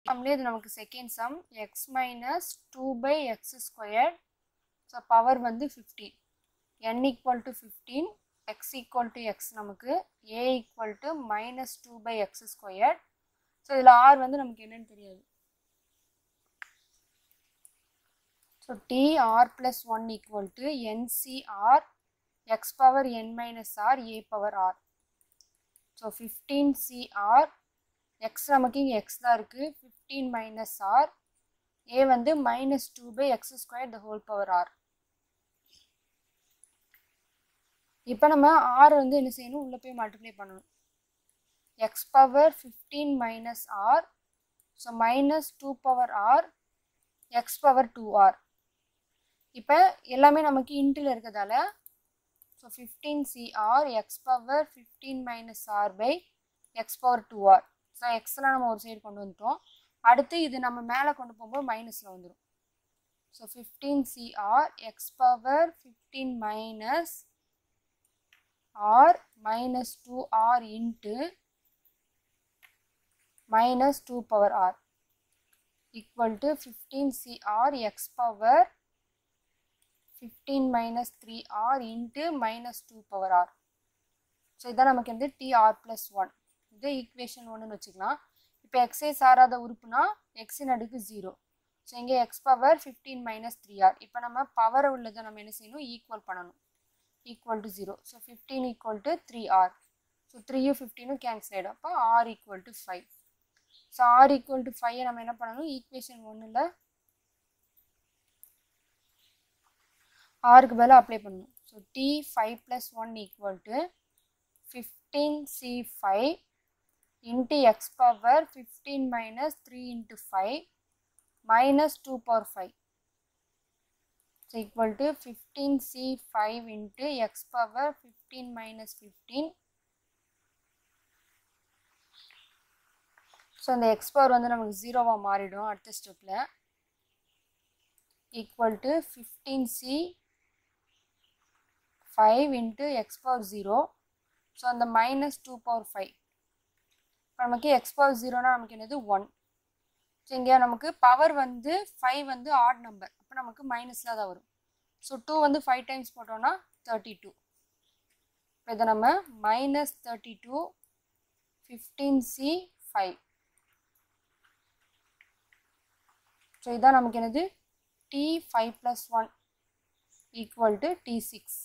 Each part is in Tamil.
நம்மளே இது நமக்கு second sum x minus two by x square so power வந்து fifteen n equal to fifteen x equal to x நமக்கு a equal to minus two by x square so இதில் ஆர் வந்து நமக்கு என்னன்னு தெரியாது so T r plus one equal to nCr x power n minus r a power r so fifteen Cr x நமக்கு இங்கே எக்ஸ் தான் இருக்குது ஃபிஃப்டீன் மைனஸ் ஆர் ஏ வந்து minus two by x square the whole power r இப்போ நம்ம ஆர் வந்து என்ன செய்யணும் உள்ளே போய் மல்டிப்ளை பண்ணணும் x power fifteen minus r so minus two power r x power two r இப்போ எல்லாமே நமக்கு இன்ட்டில் இருக்கிறதால so fifteen Cr x power fifteen minus r by x power two r so எக்ஸ்லாம் நம்ம ஒரு சைடு கொண்டு வந்துட்டோம் அடுத்து இது நம்ம மேலே கொண்டு போகும்போது மைனஸில் வந்துடும் so fifteen Cr x power fifteen minus r minus two r into minus two power r equal to fifteen Cr x power fifteen minus three r into minus two power r so இதான் நமக்கு வந்து டி ஆர் ப்ளஸ் ஒன் இது ஈக்குவேஷன் ஒன்றுன்னு வச்சுக்கலாம் இப்போ எக்ஸே சாராத உறுப்புனா எக்ஸின் அடுக்கு ஜீரோ ஸோ இங்கே x power fifteen minus three r இப்போ நம்ம பவர் உள்ளதை நம்ம என்ன செய்யணும் ஈக்குவல் பண்ணணும் equal to zero so fifteen equal to three r so த்ரீயும் ஃபிஃப்டீனும் கேன்சல் ஆகிடும் அப்போ r equal to five so r equal to five நம்ம என்ன பண்ணணும் ஈக்குவேஷன் ஒன்றில் ஆருக்கு பதிலாக அப்ளை பண்ணணும் so T five plus one equal to fifteen C five into x power fifteen minus three into five minus two power five so equal to fifteen C five into x power fifteen minus fifteen so அந்த எக்ஸ் பவர் வந்து நமக்கு ஜீரோவாக மாறிடும் அடுத்த ஸ்டெப்பில் equal to fifteen C five into x power zero so அந்த மைனஸ் டூ பவர் ஃபைவ் இப்போ நமக்கு எக்ஸ் பவர் ஜீரோனா நமக்கு என்னது ஒன் ஸோ இங்கே நமக்கு பவர் வந்து ஃபைவ் வந்து ஆட் நம்பர் அப்போ நமக்கு மைனஸில் தான் வரும் ஸோ டூ வந்து ஃபைவ் டைம்ஸ் போட்டோன்னா தேர்ட்டி டூ இப்போ இதை நம்ம minus thirty two fifteen C five so இதான் நமக்கு என்னது T five plus one equal to T six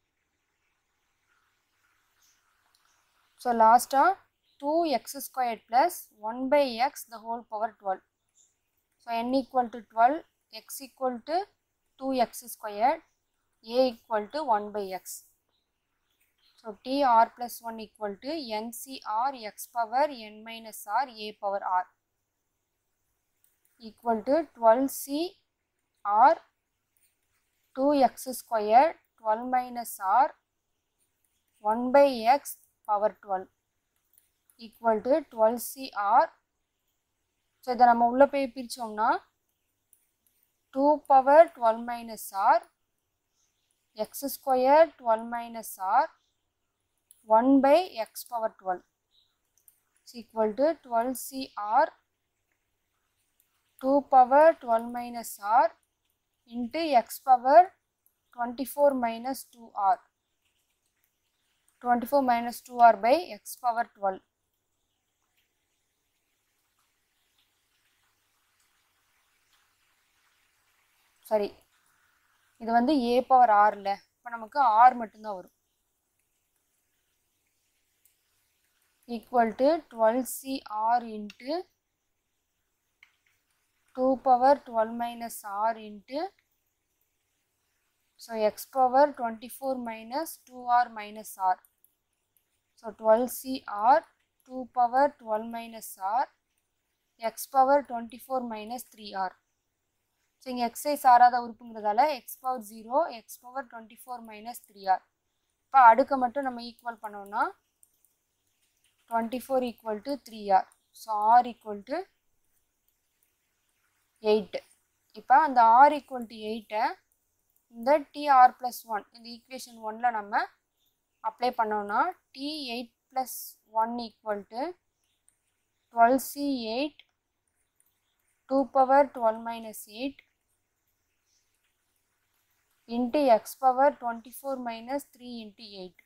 so லாஸ்ட்டாக two x square plus one by x the whole power twelve so n equal to twelve x equal to two x square a equal to one by x so T r plus one equal to nCr x power n minus r a power r equal to twelve C r 2x square 12 minus r 1 by x power 12 equal to 12cr so இதை நம்ம உள்ளே போய் பிரித்தோம்னா two power twelve minus r x square twelve minus r one by x power twelve equal to twelve Cr two power twelve minus r into x power 24 minus 2r 24 minus 2r by x power 12 சரி இது வந்து a பவர் ஆறில் இப்போ நமக்கு ஆர் மட்டும்தான் வரும் equal to twelve C r into two power twelve minus r into So x power 24 minus 2r minus r. So 12cr 2 power 12 minus r x power 24 minus 3r. So இங்கே எக்ஸை சாராத உறுப்புங்கிறதால x power zero x power twenty four minus three r இப்போ அடுக்க மட்டும் நம்ம ஈக்குவல் பண்ணோம்னா twenty four equal to three r so r equal to eight இப்போ அந்த ஆர் ஈக்குவல் டு எயிட்டை இந்த டி ஆர் ப்ளஸ் ஒன் இந்த ஈக்குவேஷன் ஒனில் நம்ம அப்ளை பண்ணோம்னா T eight plus one equal to twelve C eight two power twelve minus eight into x power twenty four minus three into eight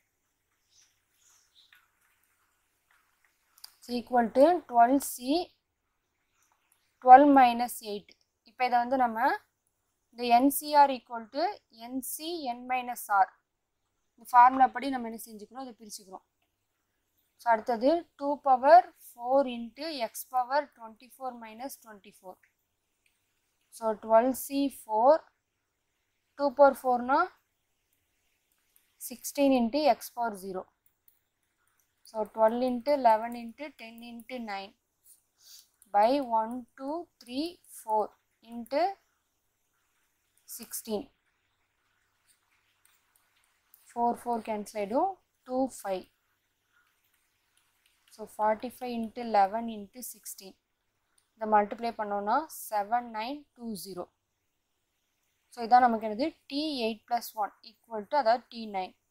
equal to twelve C twelve minus eight இப்போ இதை வந்து நம்ம இந்த nCr equal to nC n minus r இந்த ஃபார்முலா படி நம்ம என்ன செஞ்சுக்கணும் அதை பிரிச்சுக்கிறோம் ஸோ அடுத்தது two power four into x power twenty four minus twenty four so twelve C four two power ஃபோர்னா sixteen into x power zero so twelve into eleven into ten into nine by one two three four into sixteen four four cancel ஆகிடும் two five so forty five into eleven into sixteen இதை மல்டிப்ளை பண்ணோன்னா seven nine two zero so இதான் நமக்கு என்னது T eight plus one equal to அதாவது டி நைன்